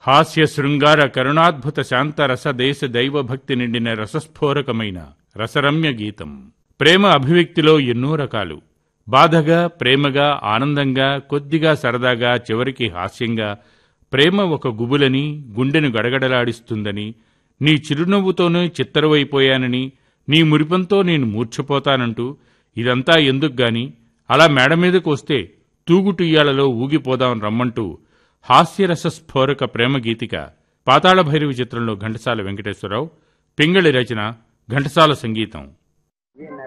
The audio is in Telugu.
హాస్య శృంగార కరుణాద్భుత శాంత రస దేశ దైవభక్తి నిండిన రసస్ఫోరకమైన రసరమ్య గీతం ప్రేమ అభివ్యక్తిలో ఎన్నో రకాలు బాధగా ప్రేమగా ఆనందంగా కొద్దిగా సరదాగా చివరికి హాస్యంగా ప్రేమ ఒక గుబులని గుండెను గడగడలాడిస్తుందని నీ చిరునవ్వుతోనే చిత్తరువైపోయానని నీ మురిపంతో నేను మూర్ఛపోతానంటూ ఇదంతా ఎందుకు గాని అలా మేడ మీదకు వస్తే తూగుటుయ్యాలలో ఊగిపోదాం రమ్మంటూ హాస్యరస స్ఫోరక ప్రేమ గీతిక పాతాళ భైరవి చిత్రంలో ఘంటసాల వెంకటేశ్వరరావు పింగళి రచన ఘంటసాల సంగీతం